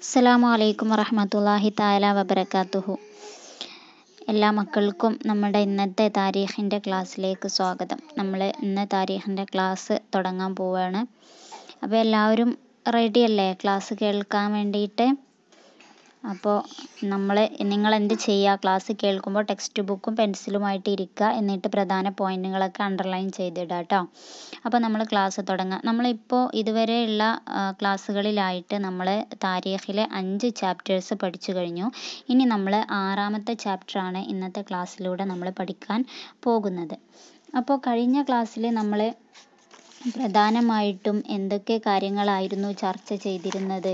അസ്സലാമു അലൈക്കും വറഹ്മത്തുള്ളാഹി തആല വബറകാതുഹു എല്ലാ മക്കൾക്കും നമ്മുടെ ഇന്നത്തെ താരീഖിൻ്റെ ക്ലാസ്സിലേക്ക് സ്വാഗതം നമ്മൾ ഇന്ന് താരീഖിൻ്റെ ക്ലാസ് തുടങ്ങാൻ പോവുകയാണ് അപ്പോൾ എല്ലാവരും റെഡിയല്ലേ ക്ലാസ് കേൾക്കാൻ വേണ്ടിയിട്ട് അപ്പോൾ നമ്മൾ നിങ്ങൾ എന്ത് ചെയ്യുക ക്ലാസ് കേൾക്കുമ്പോൾ ടെക്സ്റ്റ് ബുക്കും പെൻസിലുമായിട്ട് ഇരിക്കുക എന്നിട്ട് പ്രധാന പോയിന്റുകളൊക്കെ അണ്ടർലൈൻ ചെയ്തിടുക കേട്ടോ അപ്പോൾ നമ്മൾ ക്ലാസ് തുടങ്ങാം നമ്മളിപ്പോൾ ഇതുവരെയുള്ള ക്ലാസ്സുകളിലായിട്ട് നമ്മൾ താരീഖിലെ അഞ്ച് ചാപ്റ്റേഴ്സ് പഠിച്ചു കഴിഞ്ഞു ഇനി നമ്മൾ ആറാമത്തെ ചാപ്റ്ററാണ് ഇന്നത്തെ ക്ലാസ്സിലൂടെ നമ്മൾ പഠിക്കാൻ പോകുന്നത് അപ്പോൾ കഴിഞ്ഞ ക്ലാസ്സിൽ നമ്മൾ പ്രധാനമായിട്ടും എന്തൊക്കെ കാര്യങ്ങളായിരുന്നു ചർച്ച ചെയ്തിരുന്നത്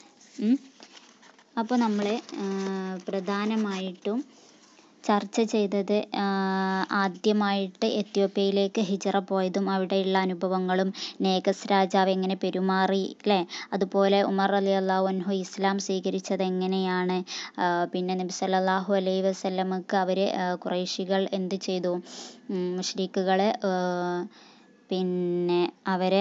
അപ്പോൾ നമ്മൾ പ്രധാനമായിട്ടും ചർച്ച ചെയ്തത് ആദ്യമായിട്ട് എത്യോപ്യയിലേക്ക് ഹിജറ പോയതും അവിടെയുള്ള അനുഭവങ്ങളും നേഗസ് രാജാവ് എങ്ങനെ പെരുമാറി അല്ലേ അതുപോലെ ഉമർ അലി അള്ളാഹു അൻഹു ഇസ്ലാം സ്വീകരിച്ചത് എങ്ങനെയാണ് പിന്നെ നബി സല്ലല്ലാഹു അലൈഹി വസല്ലമക്ക് അവർ കുറേശികൾ എന്ത് ചെയ്തു മുഷ്രിക്കുകൾ പിന്നെ അവരെ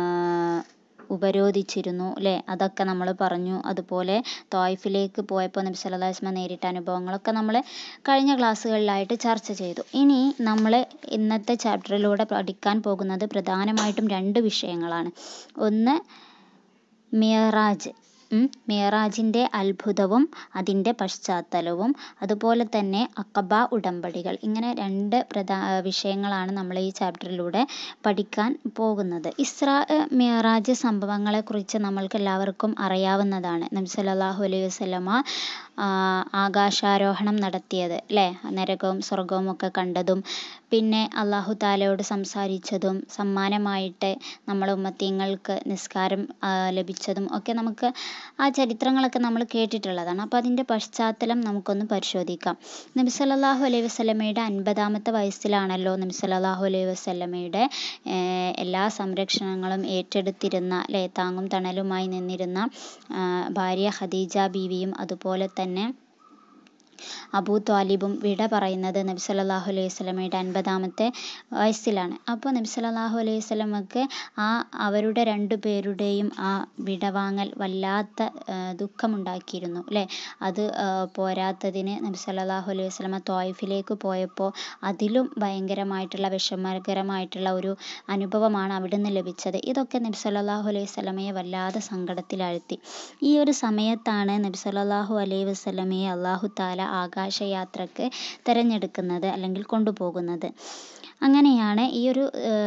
ഉപരോധിച്ചിരുന്നു അല്ലേ അതൊക്കെ നമ്മൾ പറഞ്ഞു അതുപോലെ തോയിഫിലേക്ക് പോയപ്പോൾ നബി സല്ലല്ലാഹു അലൈഹി വസല്ലം നേരിട്ട അനുഭവങ്ങളൊക്കെ നമ്മൾ കഴിഞ്ഞ ക്ലാസ്സുകളിലായിട്ട് ചർച്ച ചെയ്തു ഇനി നമ്മൾ ഇന്നത്തെ ചാപ്റ്ററിലൂടെ പഠിക്കാൻ പോകുന്നത് പ്രധാനമായിട്ടും രണ്ട് വിഷയങ്ങളാണ് ഒന്ന് മിയറാജ് മിയറാജിൻ്റെ അത്ഭുതവും അതിൻ്റെ പശ്ചാത്തലവും അതുപോലെ തന്നെ അക്കബ ഉടമ്പടികൾ ഇങ്ങനെ രണ്ട് പ്രധാ വിഷയങ്ങളാണ് നമ്മൾ ഈ ചാപ്റ്ററിലൂടെ പഠിക്കാൻ പോകുന്നത് ഇസ്രാ മിയറാജ് സംഭവങ്ങളെക്കുറിച്ച് നമ്മൾക്ക് എല്ലാവർക്കും അറിയാവുന്നതാണ് നബി സല്ലല്ലാഹു അലൈഹി വസല്ലമ ആകാശാരോഹണം നടത്തിയത് അല്ലേ നരകവും സ്വർഗവും ഒക്കെ കണ്ടതും പിന്നെ അള്ളാഹു താലയോട് സംസാരിച്ചതും സമ്മാനമായിട്ട് നമ്മളെ ഉമ്മത്തീങ്ങൾക്ക് നിസ്കാരം ലഭിച്ചതും ഒക്കെ നമുക്ക് ആ ചരിത്രങ്ങളൊക്കെ നമ്മൾ കേട്ടിട്ടുള്ളതാണ് അപ്പോൾ അതിൻ്റെ പശ്ചാത്തലം നമുക്കൊന്ന് പരിശോധിക്കാം നബി സല്ലല്ലാഹു അലൈഹി വസല്ലമയുടെ അൻപതാമത്തെ വയസ്സിലാണല്ലോ നബി സല്ലല്ലാഹു അലൈഹി വസല്ലമയുടെ എല്ലാ സംരക്ഷണങ്ങളും ഏറ്റെടുത്തിരുന്ന അല്ലേ താങ്ങും തണലുമായി നിന്നിരുന്ന ഭാര്യ ഖദീജ ബീവിയും അതുപോലെ തന്നെ അബൂ ത്വാലിബും വിട പറയുന്നത് നബി സല്ലല്ലാഹു അലൈഹി വസല്ലമയുടെ അൻപതാമത്തെ വയസ്സിലാണ് അപ്പോൾ നബി സല്ലല്ലാഹു അലൈഹി വസല്ലമക്ക് ആ അവരുടെ രണ്ടു പേരുടെയും ആ വിടവാങ്ങൽ വല്ലാത്ത ദുഃഖമുണ്ടാക്കിയിരുന്നു അല്ലേ അത് പോരാത്തതിന് നബി സല്ലല്ലാഹു അലൈഹി വസല്ലമ ത്വായിഫിലേക്ക് പോയപ്പോൾ അതിലും ഭയങ്കരമായിട്ടുള്ള വിഷമകരമായിട്ടുള്ള ഒരു അനുഭവമാണ് അവിടുന്ന് ലഭിച്ചത് ഇതൊക്കെ നബി സല്ലല്ലാഹു അലൈഹി വസല്ലമയെ വല്ലാതെ സങ്കടത്തിലാഴ്ത്തി ഈ ഒരു സമയത്താണ് നബി സല്ലല്ലാഹു അലൈഹി വസല്ലമയെ അള്ളാഹു താല ആകാശയാത്രക്ക് തിരഞ്ഞെടുക്കുന്നത് അല്ലെങ്കിൽ കൊണ്ടുപോകുന്നത് അങ്ങനെയാണ് ഈ ഒരു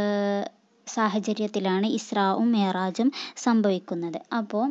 സാഹചര്യത്തിലാണ് ഇസ്രാവും മേറാജും സംഭവിക്കുന്നത് അപ്പോൾ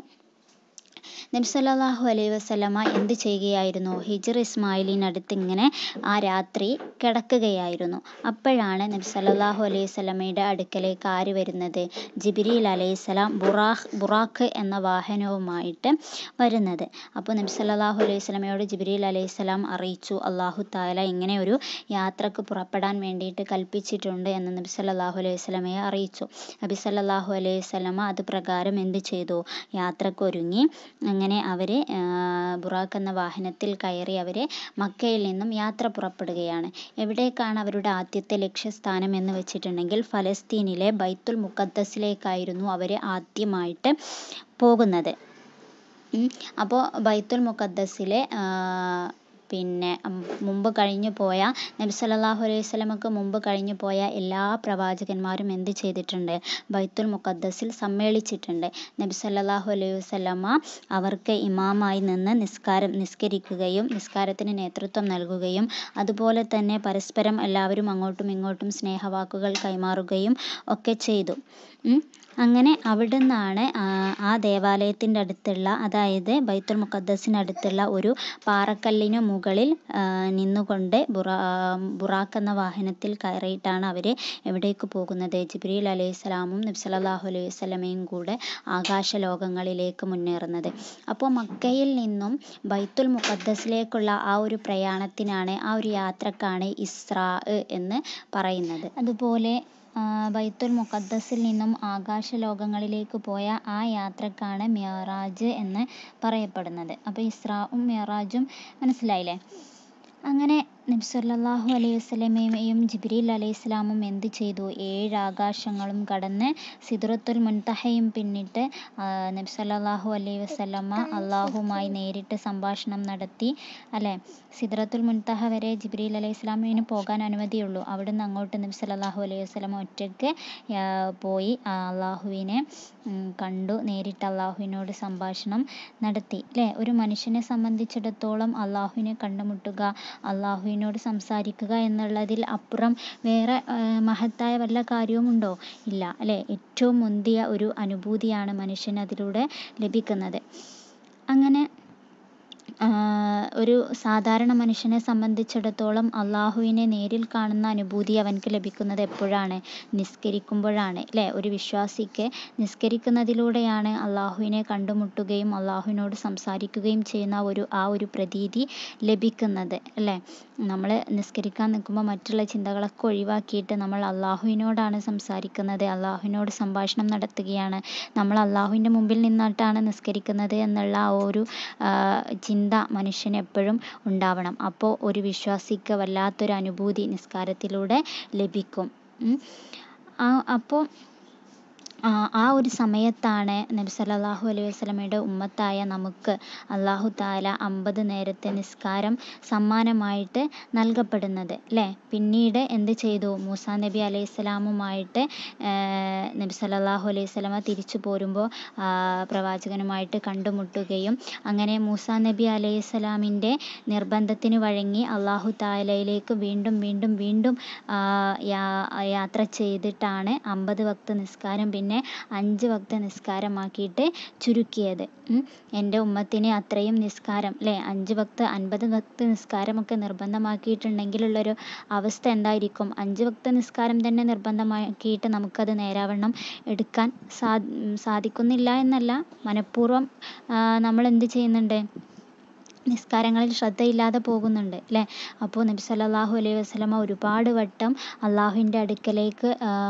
നബി സല്ലല്ലാഹു അലൈഹി വസല്ലമ എന്ത് ചെയ്യുകയായിരുന്നു ഹിജർ ഇസ്മായിലിനടുത്ത് ഇങ്ങനെ ആ രാത്രി കിടക്കുകയായിരുന്നു അപ്പോഴാണ് നബി സല്ലല്ലാഹു അലൈഹി വസല്ലമയുടെ അടുക്കലേക്ക് ആര് വരുന്നത് ജിബ്രീൽ അലൈഹിസ്സലാം ബുറാഖ് ബുറാഖ് എന്ന വാഹനവുമായിട്ട് വരുന്നത് അപ്പോൾ നബി സല്ലല്ലാഹു അലൈഹി വസല്ലമയോട് ജിബ്രീൽ അലൈഹിസ്സലാം അറിയിച്ചു അള്ളാഹു താല ഇങ്ങനെ ഒരു യാത്രക്ക് പുറപ്പെടാൻ വേണ്ടിയിട്ട് കൽപ്പിച്ചിട്ടുണ്ട് എന്ന് നബി സല്ലല്ലാഹു അലൈഹി വസല്ലമയെ അറിയിച്ചു നബി സല്ലല്ലാഹു അലൈഹി വസല്ലമ അത് പ്രകാരം എന്ത് ചെയ്തു യാത്രക്കൊരുങ്ങി അങ്ങനെ അവർ ബുറാഖ് എന്ന വാഹനത്തിൽ കയറി അവർ മക്കയിൽ നിന്നും യാത്ര പുറപ്പെടുകയാണ് എവിടേക്കാണ് അവരുടെ ആദ്യത്തെ ലക്ഷ്യസ്ഥാനം എന്ന് വെച്ചിട്ടുണ്ടെങ്കിൽ ഫലസ്തീനിലെ ബൈത്തുൽ മുഖദ്ദസിലേക്കായിരുന്നു അവർ ആദ്യമായിട്ട് പോകുന്നത് അപ്പോൾ ബൈത്തുൽ മുഖദ്ദസിലെ പിന്നെ മുമ്പ് കഴിഞ്ഞു പോയ നബി സല്ലല്ലാഹു അലൈഹി വസല്ലമക്ക് മുമ്പ് കഴിഞ്ഞു പോയ എല്ലാ പ്രവാചകന്മാരും എന്ത് ചെയ്തിട്ടുണ്ട് ബൈത്തുൽ മുഖദ്ദസിൽ സമ്മേളിച്ചിട്ടുണ്ട് നബി സല്ലല്ലാഹു അലൈഹി വസല്ലമ അവർക്ക് ഇമാമായി നിന്ന് നിസ്കാരം നിസ്കരിക്കുകയും നിസ്കാരത്തിന് നേതൃത്വം നൽകുകയും അതുപോലെ തന്നെ പരസ്പരം എല്ലാവരും അങ്ങോട്ടും ഇങ്ങോട്ടും സ്നേഹവാക്കുകൾ കൈമാറുകയും ഒക്കെ ചെയ്തു അങ്ങനെ അവിടുന്നാണ് ആ ദേവാലയത്തിൻ്റെ അടുത്തുള്ള അതായത് ബൈത്തുൽ മുഖദ്ദസിനടുത്തുള്ള ഒരു പാറക്കല്ലിനു മുകളിൽ നിന്നുകൊണ്ട് ബുറാ ബുറാഖ് എന്ന വാഹനത്തിൽ കയറിയിട്ടാണ് അവർ എവിടേക്ക് പോകുന്നത് ജിബ്രീൽ അലൈഹി സ്വലാമും നബി സല്ലല്ലാഹു അലൈഹി വസല്ലമയും കൂടെ ആകാശ ലോകങ്ങളിലേക്ക് മുന്നേറുന്നത് അപ്പോൾ മക്കയിൽ നിന്നും ബൈത്തുൽ മുഖദ്ദസിലേക്കുള്ള ആ ഒരു പ്രയാണത്തിനാണ് ആ ഒരു യാത്രക്കാണ് ഇസ്രാ എന്ന് പറയുന്നത് അതുപോലെ ബൈത്തുൽ മുഖദ്ദസിൽ നിന്നും ആകാശ ലോകങ്ങളിലേക്ക് പോയ ആ യാത്രക്കാണ് മിയറാജ് എന്ന് പറയപ്പെടുന്നത് അപ്പോൾ ഇസ്രാവും മിയറാജും മനസ്സിലായില്ലേ അങ്ങനെ നബി സല്ലല്ലാഹു അലൈഹി വസല്ലമയും ജിബ്രീൽ അലൈഹിസ്സലാമും എന്ത് ചെയ്തു ഏഴ് ആകാശങ്ങളും കടന്ന് സിദ്റത്തുൽ മുൻതഹയും പിന്നിട്ട് നബി സല്ലല്ലാഹു അലൈഹി വസല്ലമ അള്ളാഹുവുമായി നേരിട്ട് സംഭാഷണം നടത്തി അല്ലേ സിദ്റത്തുൽ മുൻതഹ വരെ ജിബ്രീൽ അലൈഹിസ്സലാമിന് പോകാൻ അനുമതിയുള്ളൂ അവിടുന്ന് അങ്ങോട്ട് നബി സല്ലല്ലാഹു അലൈഹി വസല്ലമ ഒറ്റയ്ക്ക് പോയി അള്ളാഹുവിനെ കണ്ടു നേരിട്ട് അള്ളാഹുവിനോട് സംഭാഷണം നടത്തി ല്ലേ ഒരു മനുഷ്യനെ സംബന്ധിച്ചിടത്തോളം അള്ളാഹുവിനെ കണ്ടുമുട്ടുക അള്ളാഹുവിനോട് സംസാരിക്കുക എന്നുള്ളതിൽ അപ്പുറം വേറെ മഹത്തായ വല്ല കാര്യവുമുണ്ടോ ഇല്ല അല്ലേ ഏറ്റവും മുന്തിയ ഒരു അനുഭൂതിയാണ് മനുഷ്യന് അതിലൂടെ ലഭിക്കുന്നത് അങ്ങനെ ഒരു സാധാരണ മനുഷ്യനെ സംബന്ധിച്ചിടത്തോളം അള്ളാഹുവിനെ നേരിൽ കാണുന്ന അനുഭൂതി അവൻക്ക് ലഭിക്കുന്നത് എപ്പോഴാണ് നിസ്കരിക്കുമ്പോഴാണ് ല്ലേ ഒരു വിശ്വാസിക്ക് നിസ്കരിക്കുന്നതിലൂടെയാണ് അള്ളാഹുവിനെ കണ്ടുമുട്ടുകയും അള്ളാഹുവിനോട് സംസാരിക്കുകയും ചെയ്യുന്ന ഒരു ആ ഒരു പ്രതീതി ലഭിക്കുന്നത് അല്ലേ നമ്മൾ നിസ്കരിക്കാൻ നിൽക്കുമ്പോൾ മറ്റുള്ള ചിന്തകളൊക്കെ ഒഴിവാക്കിയിട്ട് നമ്മൾ അള്ളാഹുവിനോടാണ് സംസാരിക്കുന്നത് അള്ളാഹുവിനോട് സംഭാഷണം നടത്തുകയാണ് നമ്മൾ അള്ളാഹുവിൻ്റെ മുമ്പിൽ നിന്നിട്ടാണ് നിസ്കരിക്കുന്നത് എന്നുള്ള ആ ഒരു ചിന്ത മനുഷ്യന് എപ്പോഴും ഉണ്ടാവണം അപ്പോൾ ഒരു വിശ്വാസിക്ക് വല്ലാത്തൊരു അനുഭൂതി നിസ്കാരത്തിലൂടെ ലഭിക്കും അപ്പോൾ ആ ഒരു സമയത്താണ് നബി സല്ലല്ലാഹു അലൈഹി വസല്ലമയുടെ ഉമ്മത്തായ നമുക്ക് അല്ലാഹു തആല അമ്പത് നേരത്തെ നിസ്കാരം സമ്മാനമായിട്ട് നൽകപ്പെടുന്നത് ല്ലേ പിന്നീട് എന്ത് ചെയ്തു മൂസാ നബി അലൈഹിസ്സലാമുമായിട്ട് നബി സല്ലല്ലാഹു അലൈഹി വസല്ലമ തിരിച്ചു പോരുമ്പോൾ പ്രവാചകനുമായിട്ട് കണ്ടുമുട്ടുകയും അങ്ങനെ മൂസാ നബി അലൈഹിസ്സലാമിൻ്റെ നിർബന്ധത്തിന് വഴങ്ങി അല്ലാഹു തആലയിലേക്ക് വീണ്ടും വീണ്ടും വീണ്ടും യാത്ര ചെയ്തിട്ടാണ് അമ്പത് വക്ത് നിസ്കാരം പിന്നെ അഞ്ച് വക്ത് നിസ്കാരമാക്കിയിട്ട് ചുരുക്കിയത് എൻ്റെ ഉമ്മത്തിന് അത്രയും നിസ്കാരം ല്ലേ അഞ്ച് വക്ത് അൻപത് വക്ത് നിസ്കാരമൊക്കെ നിർബന്ധമാക്കിയിട്ടുണ്ടെങ്കിലുള്ളൊരു അവസ്ഥ എന്തായിരിക്കും അഞ്ച് വക്ത് നിസ്കാരം തന്നെ നിർബന്ധമാക്കിയിട്ട് നമുക്കത് നേരാവണ്ണം എടുക്കാൻ സാ സാധിക്കുന്നില്ല എന്നല്ല മനഃപൂർവ്വം നമ്മൾ എന്ത് ചെയ്യുന്നുണ്ട് നിസ്കാരങ്ങളിൽ ശ്രദ്ധയില്ലാതെ പോകുന്നുണ്ട് ല്ലേ അപ്പോൾ നബി സല്ലല്ലാഹു അലൈഹി വസല്ലമ ഒരുപാട് വട്ടം അള്ളാഹുവിൻ്റെ അടുക്കലേക്ക്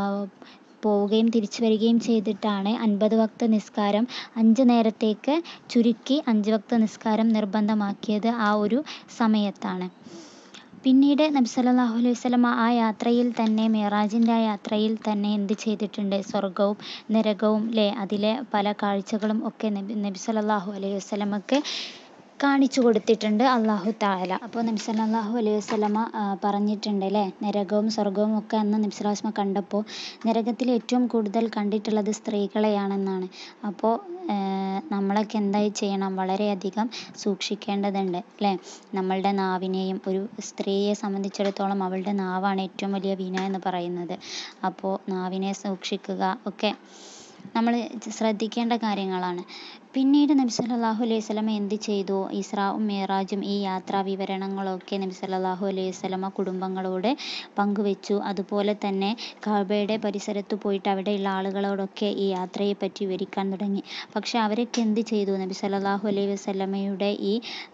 പോവുകയും തിരിച്ചു വരികയും ചെയ്തിട്ടാണ് അൻപത് വക്ത് നിസ്കാരം അഞ്ച് നേരത്തേക്ക് ചുരുക്കി അഞ്ച് വക്ത് നിസ്കാരം നിർബന്ധമാക്കിയത് ആ ഒരു സമയത്താണ് പിന്നീട് നബി സല്ലല്ലാഹു അലൈഹി വസല്ലമ ആ യാത്രയിൽ തന്നെ മിഅ്റാജിൻ്റെ ആ യാത്രയിൽ തന്നെ എന്ത് ചെയ്തിട്ടുണ്ട് സ്വർഗവും നരകവും ല്ലേ അതിലെ പല കാഴ്ചകളും ഒക്കെ നബി നബി സല്ലല്ലാഹു അലൈഹി വസല്ലമക്ക് കാണിച്ചു കൊടുത്തിട്ടുണ്ട് അള്ളാഹു തആല അപ്പോൾ നബി സല്ലല്ലാഹു അലൈഹി വസല്ലമ പറഞ്ഞിട്ടുണ്ട് ല്ലേ നരകവും സ്വർഗവും ഒക്കെ അന്ന് നബി സ്വല്ലല്ലാഹു അലൈഹി വസല്ലമ കണ്ടപ്പോൾ നരകത്തിൽ ഏറ്റവും കൂടുതൽ കണ്ടിട്ടുള്ളത് സ്ത്രീകളെയാണെന്നാണ് അപ്പോൾ നമ്മളൊക്കെ എന്തായി ചെയ്യണം വളരെയധികം സൂക്ഷിക്കേണ്ടതുണ്ട് ല്ലേ നമ്മളുടെ നാവിനെയും ഒരു സ്ത്രീയെ സംബന്ധിച്ചിടത്തോളം അവളുടെ നാവാണ് ഏറ്റവും വലിയ വീണ എന്ന് പറയുന്നത് അപ്പോൾ നാവിനെ സൂക്ഷിക്കുക ഒക്കെ നമ്മൾ ശ്രദ്ധിക്കേണ്ട കാര്യങ്ങളാണ് പിന്നീട് നബി സല്ലല്ലാഹു അലൈഹി വസല്ലമ എന്ത് ചെയ്തു ഇസ്രാഉം മിഅ്റാജും ഈ യാത്രാ വിവരണങ്ങളൊക്കെ നബി സല്ലല്ലാഹു അലൈഹി വസല്ലമ കുടുംബങ്ങളോട് പങ്കുവെച്ചു അതുപോലെ തന്നെ കഅബയുടെ പരിസരത്ത് പോയിട്ട് അവിടെയുള്ള ആളുകളോടൊക്കെ ഈ യാത്രയെ പറ്റി വിവരിക്കാൻ തുടങ്ങി പക്ഷെ അവരൊക്കെ എന്ത് ചെയ്തു നബി സല്ലല്ലാഹു അലൈഹി വസല്ലമയുടെ ഈ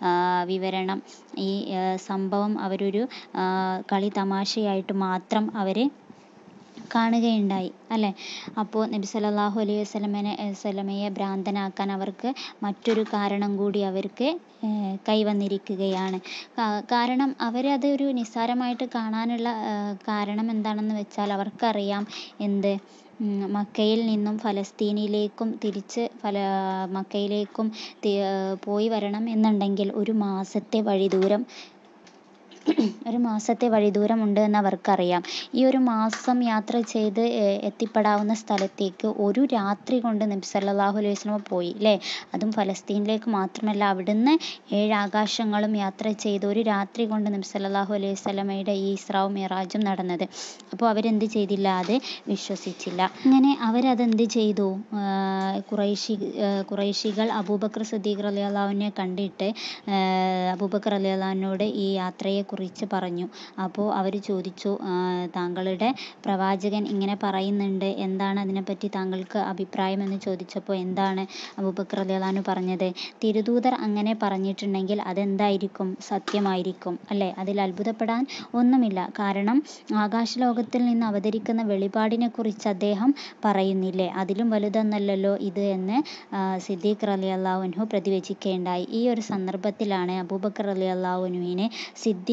വിവരണം ഈ സംഭവം അവരൊരു കളി തമാശയായിട്ട് മാത്രം അവർ കാണുകയുണ്ടായി അല്ലേ അപ്പോൾ നബി സല്ലല്ലാഹു അലൈഹി വസല്ലമനെ വസല്ലമയെ ഭ്രാന്തനാക്കാൻ അവർക്ക് മറ്റൊരു കാരണം കൂടി അവർക്ക് കൈവന്നിരിക്കുകയാണ് കാരണം അവരതൊരു നിസ്സാരമായിട്ട് കാണാനുള്ള കാരണം എന്താണെന്ന് വെച്ചാൽ അവർക്കറിയാം എന്ത് മക്കയിൽ നിന്നും ഫലസ്തീനിലേക്കും തിരിച്ച് ഫല മക്കയിലേക്കും പോയി വരണം എന്നുണ്ടെങ്കിൽ ഒരു മാസത്തെ വഴി ദൂരം ഒരു മാസത്തെ വഴി ദൂരമുണ്ട് എന്ന് അവർക്കറിയാം ഈ ഒരു മാസം യാത്ര ചെയ്ത് എത്തിപ്പെടാവുന്ന സ്ഥലത്തേക്ക് ഒരു രാത്രി കൊണ്ട് നബി സല്ലല്ലാഹു അലൈഹി വസല്ലമ പോയി ല്ലേ അതും ഫലസ്തീനിലേക്ക് മാത്രമല്ല അവിടുന്ന് ഏഴ് ആകാശങ്ങളും യാത്ര ചെയ്ത് ഒരു രാത്രി കൊണ്ട് നബി സല്ലല്ലാഹു അലൈഹി വസല്ലമയുടെ ഈ ഇസ്രാവും മിഅ്റാജും നടന്നത് അപ്പോൾ അവരെന്ത് ചെയ്തില്ല അത് വിശ്വസിച്ചില്ല അങ്ങനെ അവരതെന്ത് ചെയ്തു ഖുറൈശി ഖുറൈശികൾ അബൂബക്കർ സിദ്ദീഖ് റളിയല്ലാഹുവിനെ കണ്ടിട്ട് അബൂബക്കർ റളിയല്ലാഹുവിനോട് ഈ യാത്രയെ കുറിച്ച് പറഞ്ഞു അപ്പോൾ അവർ ചോദിച്ചു താങ്കളുടെ പ്രവാചകൻ ഇങ്ങനെ പറയുന്നുണ്ട് എന്താണ് അതിനെപ്പറ്റി താങ്കൾക്ക് അഭിപ്രായം എന്ന് ചോദിച്ചപ്പോൾ എന്താണ് അബൂബക്കർ റളിയല്ലാഹു പറഞ്ഞത് തിരുദൂതർ അങ്ങനെ പറഞ്ഞിട്ടുണ്ടെങ്കിൽ അതെന്തായിരിക്കും സത്യമായിരിക്കും അല്ലേ അതിൽ അത്ഭുതപ്പെടാൻ ഒന്നുമില്ല കാരണം ആകാശലോകത്തിൽ നിന്ന് അവതരിക്കുന്ന വെളിപാടിനെ കുറിച്ച് അദ്ദേഹം പറയുന്നില്ലേ അതിലും വലുതൊന്നല്ലല്ലോ ഇത് എന്ന് സിദ്ദീഖ് റളിയല്ലാഹു അൻഹു പ്രതിവചിക്കുകയുണ്ടായി ഈ ഒരു സന്ദർഭത്തിലാണ് അബൂബക്കർ റളിയല്ലാഹു അൻഹുവിനെ സിദ്ദീഖ്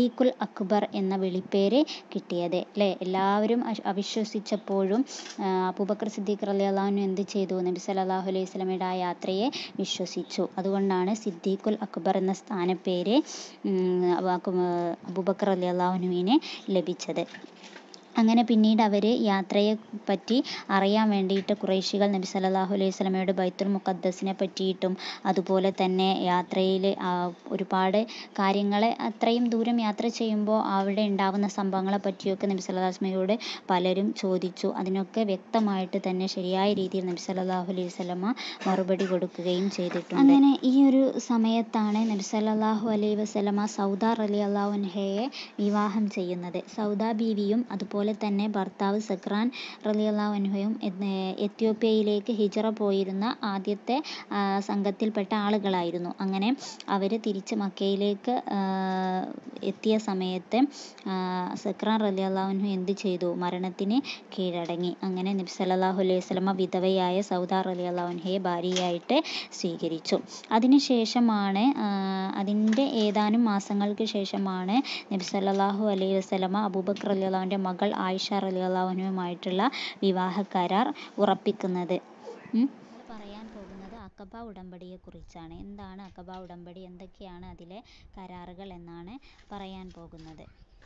സിദ്ദീഖുൽ അക്ബർ എന്ന വിളിപ്പേര് കിട്ടിയത് അല്ലേ എല്ലാവരും അശ് അവിശ്വസിച്ചപ്പോഴും ആ, അബൂബക്കർ സിദ്ദീഖ് റളിയല്ലാഹു അൻഹു എന്ത് ചെയ്തു നബി സല്ലല്ലാഹു അലൈഹി വസല്ലമയുടെ ആ യാത്രയെ വിശ്വസിച്ചു അതുകൊണ്ടാണ് സിദ്ദീഖുൽ അക്ബർ എന്ന സ്ഥാനപ്പേര് ഉം, അബൂ- അബൂബക്കർ റളിയല്ലാഹു അൻഹുവിന് ലഭിച്ചത് അങ്ങനെ പിന്നീട് അവർ യാത്രയെ പറ്റി അറിയാൻ വേണ്ടിയിട്ട് കുറേശികൾ നബി സല്ലല്ലാഹു അലൈഹി വസല്ലമയോട് ബൈത്തുൽ മുഖദ്ദസിനെ പറ്റിയിട്ടും അതുപോലെ തന്നെ യാത്രയിൽ ഒരുപാട് കാര്യങ്ങൾ അത്രയും ദൂരം യാത്ര ചെയ്യുമ്പോൾ അവിടെ ഉണ്ടാവുന്ന സംഭവങ്ങളെ പറ്റിയൊക്കെ നബി സല്ലല്ലാഹു അലൈഹി വസല്ലമയോട് പലരും ചോദിച്ചു അതിനൊക്കെ വ്യക്തമായിട്ട് തന്നെ ശരിയായ രീതിയിൽ നബി സല്ലല്ലാഹു അലൈഹി വസല്ലമ മറുപടി കൊടുക്കുകയും ചെയ്തിട്ടുണ്ട് അങ്ങനെ ഈ ഒരു സമയത്താണ് നബി സല്ലല്ലാഹു അലൈഹി വസല്ലമ സൗദ റളിയല്ലാഹു അൻഹയെ വിവാഹം ചെയ്യുന്നത് സൗദ ബീവിയും അതുപോലെ തന്നെ ഭർത്താവ് സക്രാൻ റളിയല്ലാഹു അൻഹയും എന്ന് എത്യോപ്യയിലേക്ക് ഹിജറ പോയിരുന്ന ആദ്യത്തെ ആ, സംഘത്തിൽപ്പെട്ട ആളുകളായിരുന്നു അങ്ങനെ അവർ തിരിച്ച് മക്കയിലേക്ക് ആ, എത്തിയ സമയത്ത് ആ, സക്രാൻ റളിയല്ലാഹു അൻഹു എന്ത് ചെയ്തു മരണത്തിന് കീഴടങ്ങി അങ്ങനെ നബി സല്ലല്ലാഹു അലൈഹി വസല്ലമ വിധവയായ സൗദ റളിയല്ലാഹു അൻഹയെ ഭാര്യയായിട്ട് സ്വീകരിച്ചു അതിനുശേഷമാണ് അതിൻ്റെ ഏതാനും മാസങ്ങൾക്ക് ശേഷമാണ് നബി സല്ലല്ലാഹു അലൈഹി വസല്ലമ അബൂബക്കർ റളിയല്ലാഹുവിൻ്റെ മകൾ ആയിഷ റളിയല്ലാഹു അൻഹയുമായിട്ടുള്ള വിവാഹ കരാർ ഉറപ്പിക്കുന്നത് ഉം. പറയാൻ പോകുന്നത് അക്കബ ഉടമ്പടിയെ കുറിച്ചാണ് എന്താണ് അക്കബ ഉടമ്പടി എന്തൊക്കെയാണ് അതിലെ കരാറുകൾ എന്നാണ് പറയാൻ പോകുന്നത്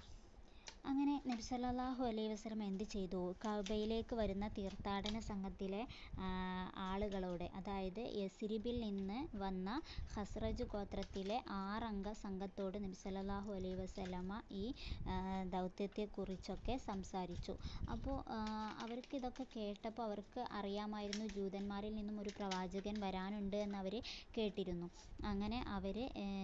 അങ്ങനെ നബി സല്ലല്ലാഹു അലൈഹി വസല്ലം എന്ത് ചെയ്തു കഅബയിലേക്ക് വരുന്ന തീർത്ഥാടന സംഘത്തിലെ ആ, ആളുകളോട് അതായത് യസ്രിബിൽ നിന്ന് വന്ന ഖസ്റജ് ഗോത്രത്തിലെ ആറംഗ സംഘത്തോട് നബി സല്ലല്ലാഹു അലൈഹി വസല്ലമ ഈ ആ, ദൗത്യത്തെക്കുറിച്ചൊക്കെ സംസാരിച്ചു അപ്പോൾ അവർക്ക് ഇതൊക്കെ കേട്ടപ്പോൾ അവർക്ക് അറിയാമായിരുന്നു ജൂതന്മാരിൽ നിന്നും ഒരു പ്രവാചകൻ വരാനുണ്ട് എന്ന് അവർ കേട്ടിരുന്നു അങ്ങനെ അവർ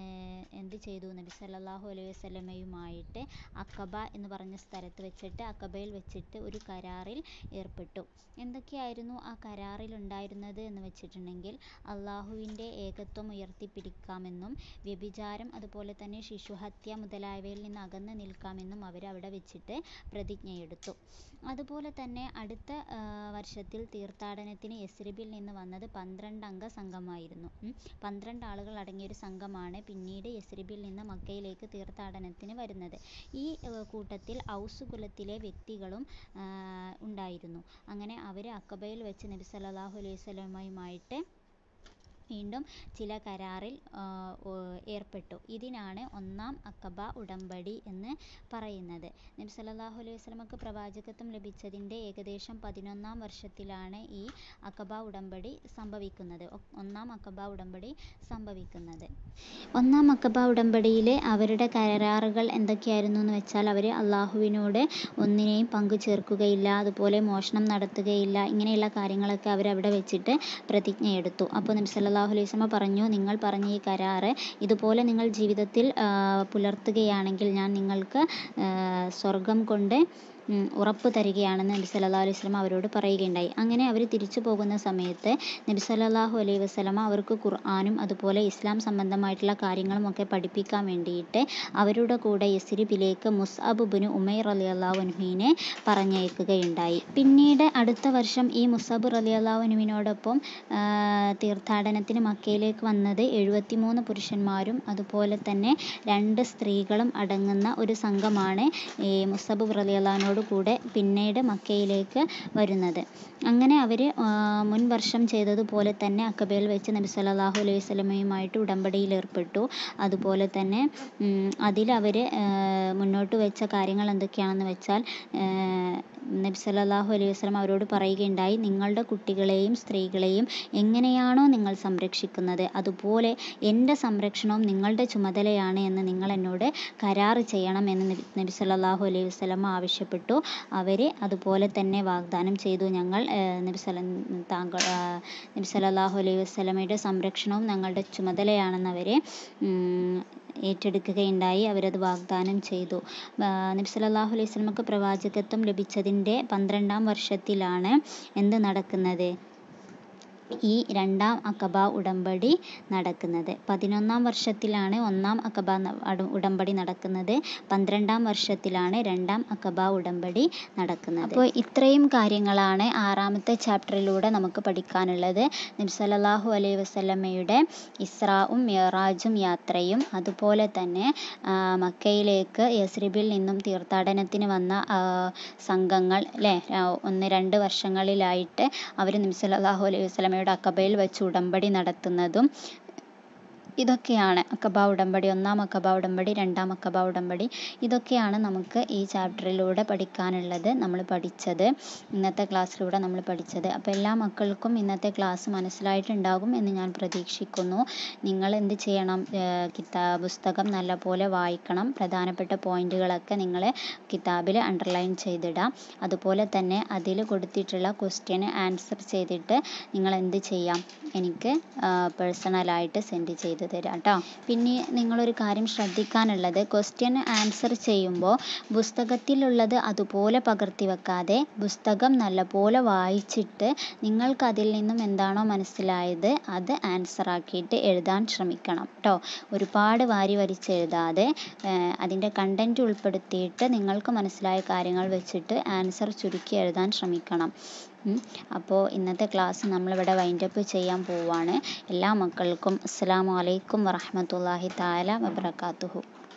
എന്ത് ചെയ്തു നബി സല്ലല്ലാഹു അലൈഹി വസല്ലമയുമായിട്ട് അക്കബ എന്ന് പറഞ്ഞ സ്ഥലത്ത് വെച്ചിട്ട് അക്കബയിൽ വെച്ചിട്ട് ഒരു കരാറിൽ ഏർപ്പെട്ടു എന്തൊക്കെയായിരുന്നു ആ കരാറിൽ ഉണ്ടായിരുന്നത് എന്ന് വെച്ചിട്ടുണ്ടെങ്കിൽ അള്ളാഹുവിൻ്റെ ഏകത്വം ഉയർത്തിപ്പിടിക്കാമെന്നും വ്യഭിചാരം അതുപോലെ തന്നെ ശിശുഹത്യ മുതലായവയിൽ നിന്ന് അകന്ന് നിൽക്കാമെന്നും അവർ അവിടെ വെച്ചിട്ട് പ്രതിജ്ഞയെടുത്തു അതുപോലെ തന്നെ അടുത്ത ആ, വർഷത്തിൽ തീർത്ഥാടനത്തിന് യസ്രിബിൽ നിന്ന് വന്നത് പന്ത്രണ്ട് അംഗ സംഘമായിരുന്നു ഉം. പന്ത്രണ്ട് ആളുകൾ അടങ്ങിയ ഒരു സംഘമാണ് പിന്നീട് യസ്രിബിൽ നിന്ന് മക്കയിലേക്ക് തീർത്ഥാടനത്തിന് വരുന്നത് ഈ ഏർ കൂട്ടത്തിൽ ഔസ് കുലത്തിലെ വ്യക്തികളും ആ, ഉണ്ടായിരുന്നു അങ്ങനെ അവർ അക്കബയിൽ വെച്ച് നബി സല്ലല്ലാഹു അലൈഹി വസല്ലമയുമായിട്ട് വീണ്ടും ചില കരാറിൽ ആ, ഓ, ഏർപ്പെട്ടു ഇതിനാണ് ഒന്നാം അക്കബ ഉടമ്പടി എന്ന് പറയുന്നത് നബി സല്ലല്ലാഹു അലൈഹി വസല്ലമക്ക് പ്രവാചകത്വം ലഭിച്ചതിൻ്റെ ഏകദേശം പതിനൊന്നാം വർഷത്തിലാണ് ഈ അക്കബ ഉടമ്പടി സംഭവിക്കുന്നത് ഒ- ഒന്നാം അക്കബ ഉടമ്പടി സംഭവിക്കുന്നത് ഒന്നാം അക്കബ ഉടമ്പടിയിൽ അവരുടെ കരാറുകൾ എന്തൊക്കെയായിരുന്നു എന്ന് വെച്ചാൽ അവർ അള്ളാഹുവിനോട് ഒന്നിനെയും പങ്കു ചേർക്കുകയില്ല അതുപോലെ മോഷണം നടത്തുകയില്ല ഇങ്ങനെയുള്ള കാര്യങ്ങളൊക്കെ അവരവിടെ വെച്ചിട്ട് പ്രതിജ്ഞയെടുത്തു അപ്പോൾ നബി സല്ലല്ലാഹു അലൈഹി വസല്ലമ പറഞ്ഞു നിങ്ങൾ പറഞ്ഞ ഈ കരാറ് ഇതുപോലെ നിങ്ങൾ ജീവിതത്തിൽ ആ, പുലർത്തുകയാണെങ്കിൽ ഞാൻ നിങ്ങൾക്ക് ആ, സ്വർഗം കൊണ്ട് ഉം, ഉറപ്പ് തരികയാണെന്ന് നബി സല്ലല്ലാഹു അലൈഹി വസല്ലമ അവരോട് പറയുകയുണ്ടായി അങ്ങനെ അവർ തിരിച്ചു പോകുന്ന സമയത്ത് നബി സല്ലല്ലാഹു അലൈഹി വസല്ലമ അവർക്ക് ഖുർആനും അതുപോലെ ഇസ്ലാം സംബന്ധമായിട്ടുള്ള കാര്യങ്ങളും ഒക്കെ പഠിപ്പിക്കാൻ വേണ്ടിയിട്ട് അവരുടെ കൂടെ യസ്രിബിലേക്ക് മുസ്അബ് ബിനു ഉമൈർ റളിയല്ലാഹു അൻഹുവിനെ പറഞ്ഞയക്കുകയുണ്ടായി പിന്നീട് അടുത്ത വർഷം ഈ മുസബ് റളിയല്ലാഹു അൻഹുവിനോടൊപ്പം ആ, തീർത്ഥാടനത്തിന് മക്കയിലേക്ക് വന്നത് എഴുപത്തിമൂന്ന് പുരുഷന്മാരും അതുപോലെ തന്നെ രണ്ട് സ്ത്രീകളും അടങ്ങുന്ന ഒരു സംഘമാണ് ഈ മുസബ് റളിയല്ലാഹുവിനോട് കൂടെ പിന്നീട് മക്കയിലേക്ക് വരുന്നത് അങ്ങനെ അവർ മുൻ വർഷം ചെയ്തതുപോലെ തന്നെ അക്കബയിൽ വെച്ച് നബി സല്ലല്ലാഹു അലൈഹി വസല്ലമയുമായിട്ട് ഉടമ്പടിയിൽ ഏർപ്പെട്ടു അതുപോലെ തന്നെ അതിൽ അവർ മുന്നോട്ട് വെച്ച കാര്യങ്ങൾ എന്തൊക്കെയാണെന്ന് വെച്ചാൽ ഏർ നബി സല്ലല്ലാഹു അലൈഹി വസല്ലം അവരോട് പറയുകയുണ്ടായി നിങ്ങളുടെ കുട്ടികളെയും സ്ത്രീകളെയും എങ്ങനെയാണോ നിങ്ങൾ സംരക്ഷിക്കുന്നത് അതുപോലെ എൻ്റെ സംരക്ഷണവും നിങ്ങളുടെ ചുമതലയാണ് എന്ന് നിങ്ങൾ എന്നോട് കരാർ ചെയ്യണം എന്ന് നബി നബി സല്ലല്ലാഹു അലൈഹി വസല്ലം ആവശ്യപ്പെട്ടു അവർ അതുപോലെ തന്നെ വാഗ്ദാനം ചെയ്തു ഞങ്ങൾ ഏർ നബി സല്ല താങ്കൾ ആ, നബി സല്ലല്ലാഹു അലൈഹി വസല്ലമയുടെ സംരക്ഷണവും ഞങ്ങളുടെ ചുമതലയാണെന്ന് അവർ ഏറ്റെടുക്കുകയുണ്ടായി അവരത് വാഗ്ദാനം ചെയ്തു ആ, നബി സല്ലല്ലാഹു അലൈഹി വസല്ലമക്ക് പ്രവാചകത്വം ലഭിച്ചതിൻ്റെ പന്ത്രണ്ടാം വർഷത്തിലാണ് എന്ത് നടക്കുന്നത് ഈ രണ്ടാം അഖബ ഉടമ്പടി നടക്കുന്നത് പതിനൊന്നാം വർഷത്തിലാണ് ഒന്നാം അഖബ ഉടമ്പടി നടക്കുന്നത് പന്ത്രണ്ടാം വർഷത്തിലാണ് രണ്ടാം അഖബ ഉടമ്പടി നടക്കുന്നത് അപ്പോൾ ഇത്രയും കാര്യങ്ങളാണ് ആറാമത്തെ ചാപ്റ്ററിലൂടെ നമുക്ക് പഠിക്കാനുള്ളത് നബി സല്ലല്ലാഹു അലൈഹി വസല്ലമയുടെ ഇസ്രാഉം മിഅ്റാജും യാത്രയും അതുപോലെ തന്നെ മക്കയിലേക്ക് യസ്രിബിൽ നിന്നും തീർത്ഥാടനത്തിന് വന്ന സംഘങ്ങൾ അല്ലേ ഒന്ന് രണ്ട് വർഷങ്ങളിലായിട്ട് അവർ നബി സല്ലല്ലാഹു അലൈഹി വസല്ലമയുടെ അക്കബയിൽ വെച്ച് ഉടമ്പടി നടത്തുന്നതും ഇതൊക്കെയാണ് അക്കബ ഉടമ്പടി ഒന്നാം അക്കബ ഉടമ്പടി രണ്ടാം അക്കബ ഉടമ്പടി ഇതൊക്കെയാണ് നമുക്ക് ഈ ചാപ്റ്ററിലൂടെ പഠിക്കാനുള്ളത് നമ്മൾ പഠിച്ചത് ഇന്നത്തെ ക്ലാസ്സിലൂടെ നമ്മൾ പഠിച്ചത് അപ്പോൾ എല്ലാ മക്കൾക്കും ഇന്നത്തെ ക്ലാസ് മനസ്സിലായിട്ടുണ്ടാകും എന്ന് ഞാൻ പ്രതീക്ഷിക്കുന്നു നിങ്ങൾ എന്ത് ചെയ്യണം കിതാ പുസ്തകം നല്ലപോലെ വായിക്കണം പ്രധാനപ്പെട്ട പോയിന്റുകളൊക്കെ നിങ്ങൾ കിതാബിൽ അണ്ടർലൈൻ ചെയ്തിടാം അതുപോലെ തന്നെ അതിൽ കൊടുത്തിട്ടുള്ള ക്വസ്റ്റ്യന് ആൻസർ ചെയ്തിട്ട് നിങ്ങൾ എന്ത് ചെയ്യാം എനിക്ക് പേഴ്സണലായിട്ട് സെൻഡ് ചെയ്ത് തരാം കേട്ടോ പിന്നെ നിങ്ങളൊരു കാര്യം ശ്രദ്ധിക്കാനുള്ളത് ക്വസ്റ്റ്യൻ ആൻസർ ചെയ്യുമ്പോൾ പുസ്തകത്തിലുള്ളത് അതുപോലെ പകർത്തി വെക്കാതെ പുസ്തകം നല്ലപോലെ വായിച്ചിട്ട് നിങ്ങൾക്ക് അതിൽ നിന്നും എന്താണോ മനസ്സിലായത് അത് ആൻസർ ആക്കിയിട്ട് എഴുതാൻ ശ്രമിക്കണം കേട്ടോ ഒരുപാട് വാരി വലിച്ച് എഴുതാതെ അതിൻ്റെ കണ്ടൻറ്റ് ഉൾപ്പെടുത്തിയിട്ട് നിങ്ങൾക്ക് മനസ്സിലായ കാര്യങ്ങൾ വെച്ചിട്ട് ആൻസർ ചുരുക്കി എഴുതാൻ ശ്രമിക്കണം അപ്പോൾ ഇന്നത്തെ ക്ലാസ് നമ്മളിവിടെ വൈൻഡപ്പ് ചെയ്യാൻ പോവുകയാണ് എല്ലാ മക്കൾക്കും അസ്സലാമു അലൈക്കും വറഹ്മത്തുള്ളാഹി തആല വബറകാതുഹു